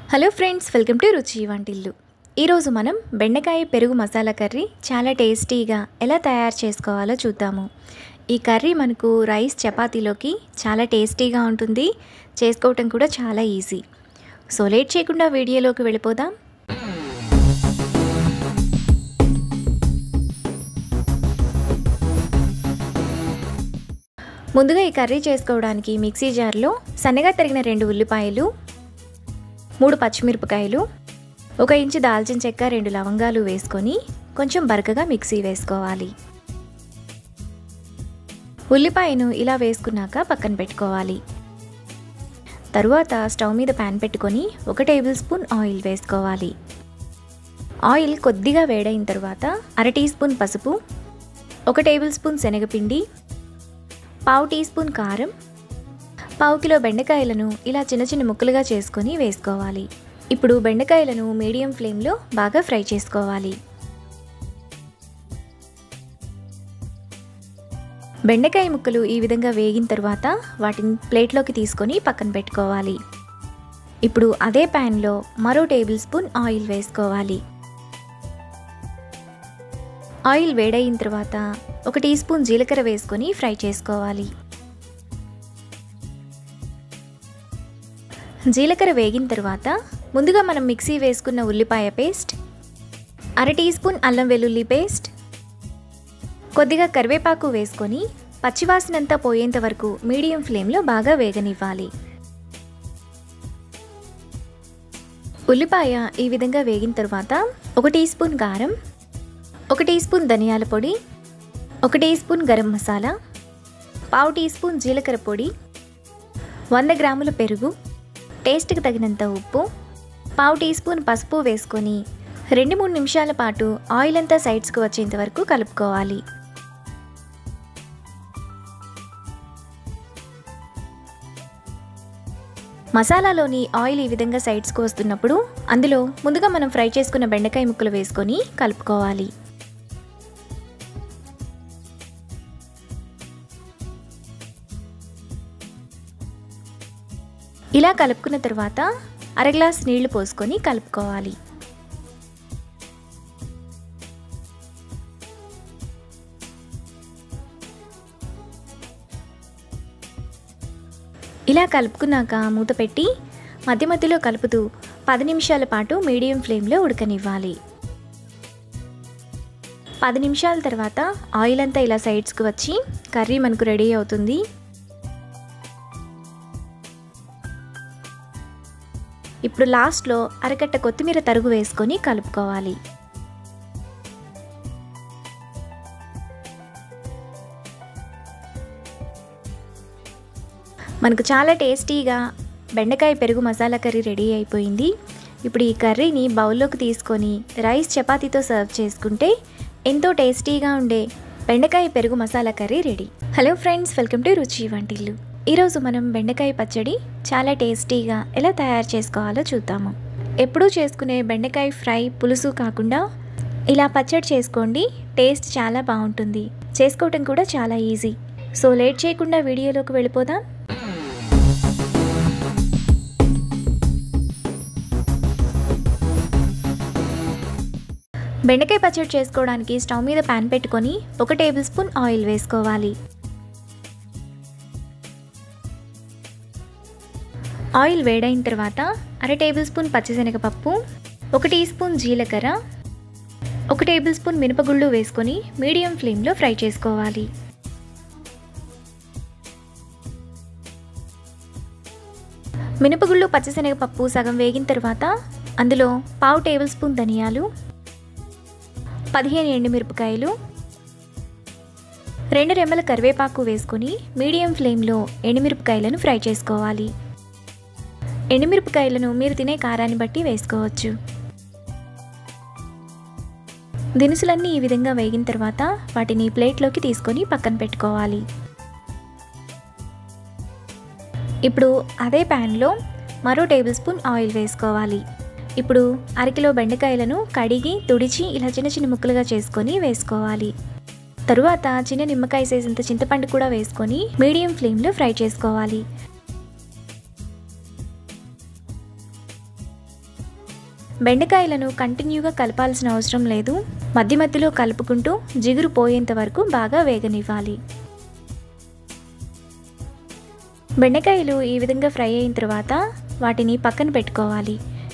hello friends welcome to రుచి వంటిల్లు ఈరోజు మనం బెండకాయ పెరుగు మసాలా కర్రీ చాలా టేస్టీగా ఎలా తయారు చేసుకోవాలో చూద్దాము ఈ కర్రీ మనకు రైస్ చపాతీలోకి చాలా టేస్టీగా ఉంటుంది చేసుకోవటం కూడా చాలా ఈజీ సో లేట్ చేయకుండా వీడియోలోకి వెళ్ళిపోదాం ముందుగా ఈ కర్రీ చేసుకోవడానికి మిక్సీ జార్లో సన్నగా తరిగిన రెండు ఉల్లిపాయలు మూడు పచ్చిమిరపకాయలు ఒక ఇంచు దాల్చిన చెక్క రెండు లవంగాలు వేసుకొని కొంచెం బరకగా మిక్సీ వేసుకోవాలి ఉల్లిపాయను ఇలా వేసుకున్నాక పక్కన పెట్టుకోవాలి తరువాత స్టవ్ మీద ప్యాన్ పెట్టుకొని ఒక టేబుల్ స్పూన్ ఆయిల్ వేసుకోవాలి ఆయిల్ కొద్దిగా వేడైన తర్వాత అర టీ స్పూన్ పసుపు ఒక టేబుల్ స్పూన్ శనగపిండి పావు టీ స్పూన్ కారం పావు కిలో బెండకాయలను ఇలా చిన్న చిన్న ముక్కలుగా చేసుకొని వేసుకోవాలి ఇప్పుడు బెండకాయలను మీడియం ఫ్లేమ్లో బాగా ఫ్రై చేసుకోవాలి బెండకాయ ముక్కలు ఈ విధంగా వేగిన తర్వాత వాటిని ప్లేట్లోకి తీసుకొని పక్కన పెట్టుకోవాలి ఇప్పుడు అదే ప్యాన్లో మరో టేబుల్ స్పూన్ ఆయిల్ వేసుకోవాలి ఆయిల్ వేడయిన తర్వాత ఒక టీ స్పూన్ జీలకర్ర వేసుకొని ఫ్రై చేసుకోవాలి జీలకర్ర వేగిన తర్వాత ముందుగా మనం మిక్సీ వేసుకున్న ఉల్లిపాయ పేస్ట్ అర టీ స్పూన్ అల్లం వెల్లుల్లి పేస్ట్ కొద్దిగా కరివేపాకు వేసుకొని పచ్చివాసనంతా పోయేంత వరకు మీడియం ఫ్లేమ్లో బాగా వేగనివ్వాలి ఉల్లిపాయ ఈ విధంగా వేగిన తర్వాత ఒక టీ స్పూన్ కారం ఒక టీ స్పూన్ ధనియాల పొడి ఒక టీ స్పూన్ గరం మసాలా పావు టీ స్పూన్ జీలకర్ర పొడి వంద గ్రాముల పెరుగు టేస్ట్కి తగినంత ఉప్పు పావు టీ స్పూన్ పసుపు వేసుకొని రెండు మూడు నిమిషాల పాటు ఆయిల్ అంతా సైడ్స్కి వచ్చేంత వరకు కలుపుకోవాలి మసాలాలోని ఆయిల్ ఈ విధంగా సైడ్స్కి వస్తున్నప్పుడు అందులో ముందుగా మనం ఫ్రై చేసుకున్న బెండకాయ ముక్కలు వేసుకొని కలుపుకోవాలి ఇలా కలుపుకున్న తర్వాత అర గ్లాస్ నీళ్లు పోసుకొని కలుపుకోవాలి ఇలా కలుపుకున్నాక మూత పెట్టి మధ్య మధ్యలో కలుపుతూ పది నిమిషాల పాటు మీడియం ఫ్లేమ్లో ఉడకనివ్వాలి పది నిమిషాల తర్వాత ఆయిల్ అంతా ఇలా సైడ్స్కి వచ్చి కర్రీ మనకు రెడీ అవుతుంది ఇప్పుడు లాస్ట్లో అరకట్ట కొత్తిమీర తరుగు వేసుకొని కలుపుకోవాలి మనకు చాలా టేస్టీగా బెండకాయ పెరుగు మసాలా కర్రీ రెడీ అయిపోయింది ఇప్పుడు ఈ కర్రీని బౌల్లోకి తీసుకొని రైస్ చపాతీతో సర్వ్ చేసుకుంటే ఎంతో టేస్టీగా ఉండే బెండకాయ పెరుగు masala curry ready hello friends welcome to రుచి వంటిల్లు ఈరోజు మనం బెండకాయ పచ్చడి చాలా టేస్టీగా ఎలా తయారు చేసుకోవాలో చూద్దాము ఎప్పుడూ చేసుకునే బెండకాయ ఫ్రై పులుసు కాకుండా ఇలా పచ్చడి చేసుకోండి టేస్ట్ చాలా బాగుంటుంది చేసుకోవటం కూడా చాలా ఈజీ సో లేట్ చేయకుండా వీడియోలోకి వెళ్ళిపోదాం బెండకాయ పచ్చడి చేసుకోవడానికి స్టవ్ మీద ప్యాన్ పెట్టుకొని ఒక టేబుల్ స్పూన్ ఆయిల్ వేసుకోవాలి ఆయిల్ వేడైన తర్వాత అర టేబుల్ స్పూన్ పచ్చిశనగపప్పు ఒక టీ స్పూన్ జీలకర్ర ఒక టేబుల్ స్పూన్ మినపగుళ్ళు వేసుకొని మీడియం ఫ్లేమ్లో ఫ్రై చేసుకోవాలి మినపగుళ్ళు పచ్చిశనగపప్పు సగం వేగిన తర్వాత అందులో పావు టేబుల్ స్పూన్ ధనియాలు పదిహేను ఎండుమిరపకాయలు రెండు రెమ్మల కరివేపాకు వేసుకొని మీడియం ఫ్లేమ్లో ఎండుమిరపకాయలను ఫ్రై చేసుకోవాలి ఎండుమిరపకాయలను మీరు తినే కారాన్ని బట్టి వేసుకోవచ్చు దినుసులన్నీ ఈ విధంగా వేగిన తర్వాత వాటిని ప్లేట్లోకి తీసుకొని పక్కన పెట్టుకోవాలి ఇప్పుడు అదే ప్యాన్లో మరో టేబుల్ స్పూన్ ఆయిల్ వేసుకోవాలి ఇప్పుడు అరకిలో బెండకాయలను కడిగి తుడిచి ఇలా చిన్న చిన్న ముక్కలుగా చేసుకొని వేసుకోవాలి తరువాత చిన్న నిమ్మకాయ సైజంత చింతపండు కూడా వేసుకొని మీడియం ఫ్లేమ్లో ఫ్రై చేసుకోవాలి బెండకాయలను కంటిన్యూగా కలపాల్సిన అవసరం లేదు మధ్య మధ్యలో కలుపుకుంటూ జిగురు పోయేంత వరకు బాగా వేగనివ్వాలి బెండకాయలు ఈ విధంగా ఫ్రై అయిన తర్వాత వాటిని పక్కన పెట్టుకోవాలి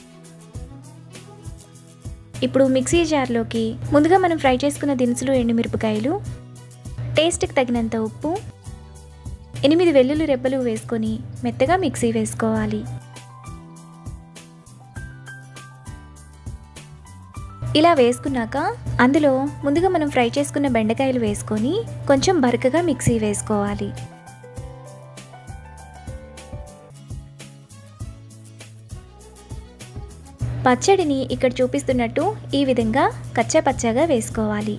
ఇప్పుడు మిక్సీ జార్లోకి ముందుగా మనం ఫ్రై చేసుకున్న దినుసులు ఎండుమిరపకాయలు టేస్ట్కి తగినంత ఉప్పు ఎనిమిది వెల్లుల్లి రెబ్బలు వేసుకొని మెత్తగా మిక్సీ వేసుకోవాలి ఇలా వేసుకున్నాక అందులో ముందుగా మనం ఫ్రై చేసుకున్న బెండకాయలు వేసుకొని కొంచెం బరకగా మిక్సీ వేసుకోవాలి పచ్చడిని ఇక్కడ చూపిస్తున్నట్టు ఈ విధంగా కచ్చా పచ్చగా వేసుకోవాలి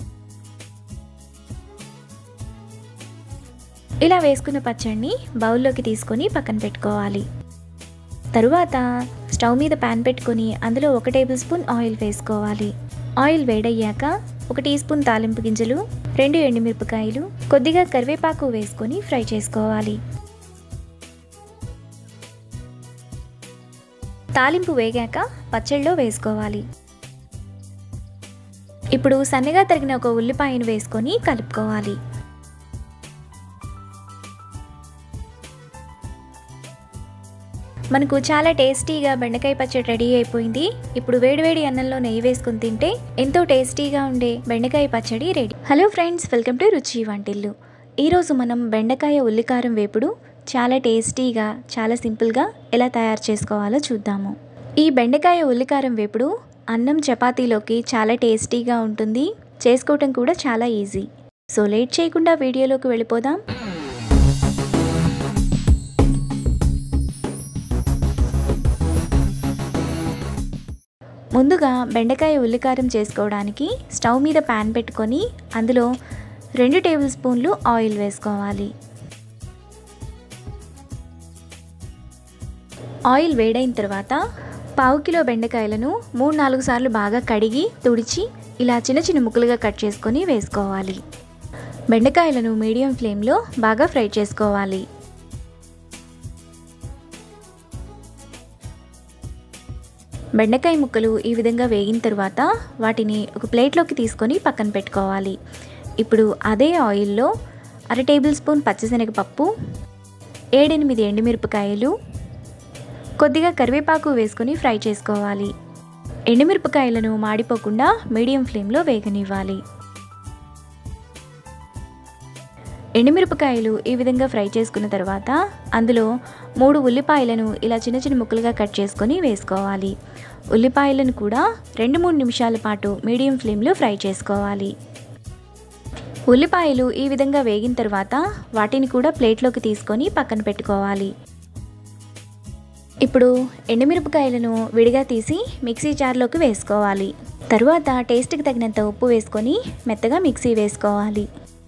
ఇలా వేసుకున్న పచ్చడిని బౌల్లోకి తీసుకొని పక్కన పెట్టుకోవాలి తరువాత స్టవ్ మీద ప్యాన్ పెట్టుకొని అందులో ఒక టేబుల్ స్పూన్ ఆయిల్ వేసుకోవాలి ఆయిల్ వేడయ్యాక ఒక టీ స్పూన్ తాలింపు గింజలు రెండు ఎండుమిరపకాయలు కొద్దిగా కరివేపాకు వేసుకొని ఫ్రై చేసుకోవాలి తాలింపు వేగాక పచ్చళ్ళలో వేసుకోవాలి ఇప్పుడు సన్నగా తరిగిన ఒక ఉల్లిపాయను వేసుకొని కలుపుకోవాలి మనకు చాలా టేస్టీగా బెండకాయ పచ్చడి రెడీ అయిపోయింది ఇప్పుడు వేడివేడి అన్నంలో నెయ్యి వేసుకుని తింటే ఎంతో టేస్టీగా ఉండే బెండకాయ పచ్చడి ready hello friends welcome to రుచి వంటిల్లు ఈరోజు మనం బెండకాయ ఉల్లికారం వేపుడు చాలా టేస్టీగా చాలా సింపుల్గా ఎలా తయారు చేసుకోవాలో చూద్దాము ఈ బెండకాయ ఉల్లికారం వేపుడు అన్నం చపాతీలోకి చాలా టేస్టీగా ఉంటుంది చేసుకోవటం కూడా చాలా ఈజీ సో లేట్ చేయకుండా వీడియోలోకి వెళ్ళిపోదాం ముందుగా బెండకాయ ఉల్లికారం చేసుకోవడానికి స్టవ్ మీద ప్యాన్ పెట్టుకొని అందులో రెండు టేబుల్ స్పూన్లు ఆయిల్ వేసుకోవాలి ఆయిల్ వేడైన తర్వాత పావు కిలో బెండకాయలను మూడు నాలుగు సార్లు బాగా కడిగి తుడిచి ఇలా చిన్న చిన్న ముక్కలుగా కట్ చేసుకొని వేసుకోవాలి బెండకాయలను మీడియం ఫ్లేమ్లో బాగా ఫ్రై చేసుకోవాలి బెండకాయ ముక్కలు ఈ విధంగా వేగిన తర్వాత వాటిని ఒక ప్లేట్లోకి తీసుకొని పక్కన పెట్టుకోవాలి ఇప్పుడు అదే ఆయిల్లో అర టేబుల్ స్పూన్ పచ్చిశనగపప్పు ఏడెనిమిది ఎండుమిరపకాయలు కొద్దిగా కరివేపాకు వేసుకొని ఫ్రై చేసుకోవాలి ఎండుమిరపకాయలను మాడిపోకుండా మీడియం ఫ్లేమ్లో వేగనివ్వాలి ఎండుమిరపకాయలు ఈ విధంగా ఫ్రై చేసుకున్న తర్వాత అందులో మూడు ఉల్లిపాయలను ఇలా చిన్న చిన్న ముక్కలుగా కట్ చేసుకొని వేసుకోవాలి ఉల్లిపాయలను కూడా రెండు మూడు నిమిషాల పాటు మీడియం ఫ్లేమ్లో ఫ్రై చేసుకోవాలి ఉల్లిపాయలు ఈ విధంగా వేగిన తర్వాత వాటిని కూడా ప్లేట్లోకి తీసుకొని పక్కన పెట్టుకోవాలి ఇప్పుడు ఎండుమిరపకాయలను విడిగా తీసి మిక్సీ జార్లోకి వేసుకోవాలి తరువాత టేస్ట్కి తగినంత ఉప్పు వేసుకొని మెత్తగా మిక్సీ వేసుకోవాలి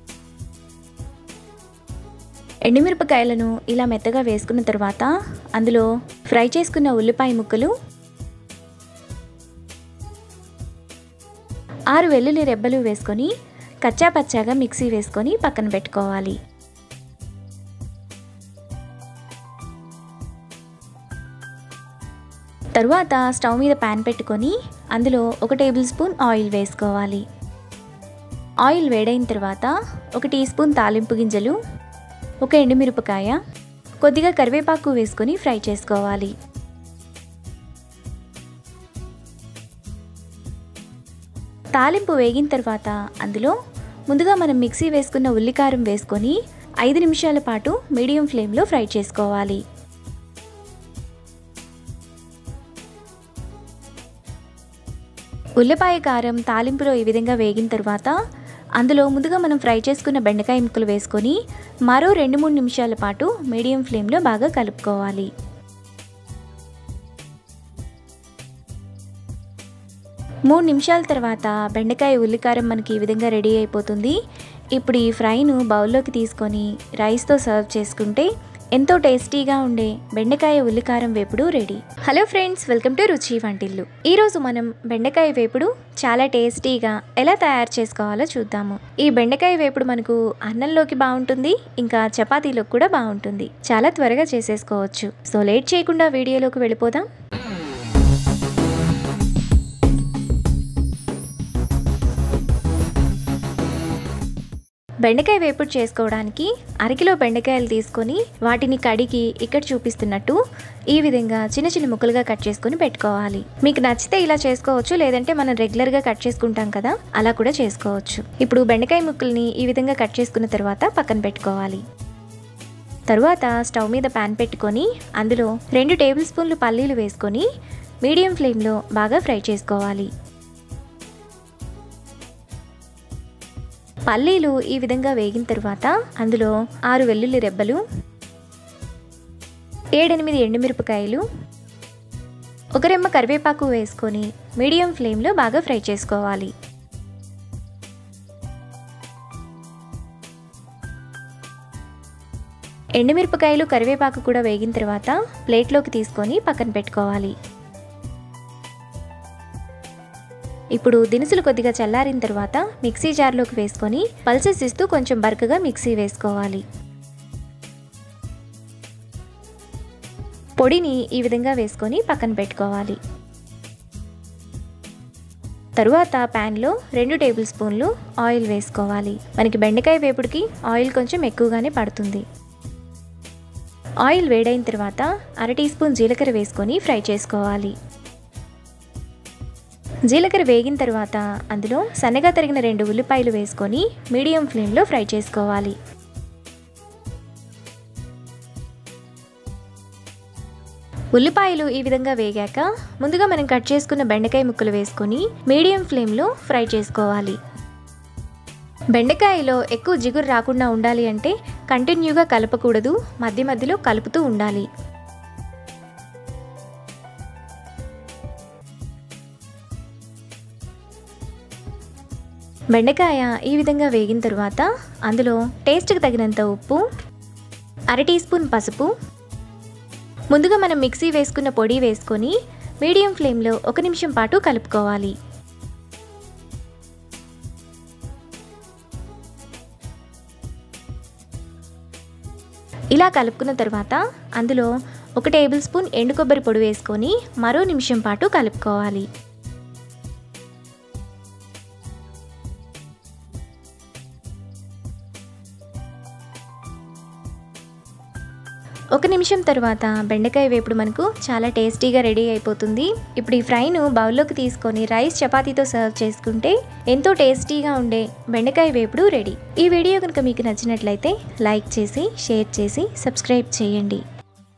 ఎండుమిరపకాయలను ఇలా మెత్తగా వేసుకున్న తర్వాత అందులో ఫ్రై చేసుకున్న ఉల్లిపాయ ముక్కలు ఆరు వెల్లుల్లి రెబ్బలు వేసుకొని కచ్చా పచ్చాగా మిక్సీ వేసుకొని పక్కన పెట్టుకోవాలి తరువాత స్టవ్ మీద ప్యాన్ పెట్టుకొని అందులో ఒక టేబుల్ స్పూన్ ఆయిల్ వేసుకోవాలి ఆయిల్ వేడైన తర్వాత ఒక టీ స్పూన్ తాలింపు గింజలు ఒక ఎండుమిరపకాయ కొద్దిగా కరివేపాకు వేసుకొని ఫ్రై చేసుకోవాలి తాలింపు వేగిన తర్వాత అందులో ముందుగా మనం మిక్సీ వేసుకున్న ఉల్లికారం వేసుకొని ఐదు నిమిషాల పాటు మీడియం ఫ్లేమ్లో ఫ్రై చేసుకోవాలి ఉల్లిపాయ కారం తాలింపులో ఈ విధంగా వేగిన తర్వాత అందులో ముందుగా మనం ఫ్రై చేసుకున్న బెండకాయ ముక్కలు వేసుకొని మరో రెండు మూడు నిమిషాల పాటు మీడియం ఫ్లేమ్లో బాగా కలుపుకోవాలి మూడు నిమిషాల తర్వాత బెండకాయ ఉల్లికారం మనకి ఈ విధంగా రెడీ అయిపోతుంది ఇప్పుడు ఈ ఫ్రైను బౌల్లోకి తీసుకొని రైస్తో సర్వ్ చేసుకుంటే ఎంతో టేస్టీగా ఉండే బెండకాయ ఉల్లికారం వేపుడు ready hello friends welcome to రుచి వంటిల్లు ఈరోజు మనం బెండకాయ వేపుడు చాలా టేస్టీగా ఎలా తయారు చేసుకోవాలో చూద్దాము ఈ బెండకాయ వేపుడు మనకు అన్నంలోకి బాగుంటుంది ఇంకా చపాతీలోకి కూడా బాగుంటుంది చాలా త్వరగా చేసేసుకోవచ్చు సో లేట్ చేయకుండా వీడియోలోకి వెళ్ళిపోదాం బెండకాయ వేపుడు చేసుకోవడానికి అరకిలో బెండకాయలు తీసుకొని వాటిని కడిగి ఇక్కడ చూపిస్తున్నట్టు ఈ విధంగా చిన్న చిన్న ముక్కలుగా కట్ చేసుకొని పెట్టుకోవాలి మీకు నచ్చితే ఇలా చేసుకోవచ్చు లేదంటే మనం రెగ్యులర్గా కట్ చేసుకుంటాం కదా అలా కూడా చేసుకోవచ్చు ఇప్పుడు బెండకాయ ముక్కల్ని ఈ విధంగా కట్ చేసుకున్న తర్వాత పక్కన పెట్టుకోవాలి తరువాత స్టవ్ మీద ప్యాన్ పెట్టుకొని అందులో రెండు టేబుల్ స్పూన్లు పల్లీలు వేసుకొని మీడియం ఫ్లేమ్లో బాగా ఫ్రై చేసుకోవాలి పల్లీలు ఈ విధంగా వేగిన తర్వాత అందులో ఆరు వెల్లుల్లి రెబ్బలు ఏడెనిమిది ఎండుమిరపకాయలు ఒక రెమ్మ కరివేపాకు వేసుకొని మీడియం ఫ్లేమ్లో బాగా ఫ్రై చేసుకోవాలి ఎండుమిరపకాయలు కరివేపాకు కూడా వేగిన తర్వాత ప్లేట్లోకి తీసుకొని పక్కన పెట్టుకోవాలి ఇప్పుడు దినుసులు కొద్దిగా చల్లారిన తర్వాత మిక్సీ జార్లోకి వేసుకొని పల్సెస్ ఇస్తూ కొంచెం బరకగా మిక్సీ వేసుకోవాలి పొడిని ఈ విధంగా వేసుకొని పక్కన పెట్టుకోవాలి తరువాత ప్యాన్లో రెండు టేబుల్ స్పూన్లు ఆయిల్ వేసుకోవాలి మనకి బెండకాయ వేపుడికి ఆయిల్ కొంచెం ఎక్కువగానే పడుతుంది ఆయిల్ వేడైన తర్వాత అర టీ స్పూన్ జీలకర్ర వేసుకొని ఫ్రై చేసుకోవాలి జీలకర్ర వేగిన తర్వాత అందులో సన్నగా తరిగిన రెండు ఉల్లిపాయలు వేసుకొని మీడియం ఫ్లేమ్లో ఫ్రై చేసుకోవాలి ఉల్లిపాయలు ఈ విధంగా వేగాక ముందుగా మనం కట్ చేసుకున్న బెండకాయ ముక్కలు వేసుకొని మీడియం ఫ్లేమ్లో ఫ్రై చేసుకోవాలి బెండకాయలో ఎక్కువ జిగురు రాకుండా ఉండాలి అంటే కంటిన్యూగా కలపకూడదు మధ్య మధ్యలో కలుపుతూ ఉండాలి బెండకాయ ఈ విధంగా వేగిన తరువాత అందులో టేస్ట్కి తగినంత ఉప్పు అర టీ స్పూన్ పసుపు ముందుగా మనం మిక్సీ వేసుకున్న పొడి వేసుకొని మీడియం ఫ్లేమ్లో ఒక నిమిషం పాటు కలుపుకోవాలి ఇలా కలుపుకున్న తర్వాత అందులో ఒక టేబుల్ స్పూన్ ఎండు కొబ్బరి పొడి వేసుకొని మరో నిమిషం పాటు కలుపుకోవాలి ఒక నిమిషం తర్వాత బెండకాయ వేపుడు మనకు చాలా టేస్టీగా రెడీ అయిపోతుంది ఇప్పుడు ఈ ఫ్రైను బౌల్లోకి తీసుకొని రైస్ చపాతీతో సర్వ్ చేసుకుంటే ఎంతో టేస్టీగా ఉండే బెండకాయ వేపుడు రెడీ ఈ వీడియో కనుక మీకు నచ్చినట్లయితే లైక్ చేసి షేర్ చేసి సబ్స్క్రైబ్ చేయండి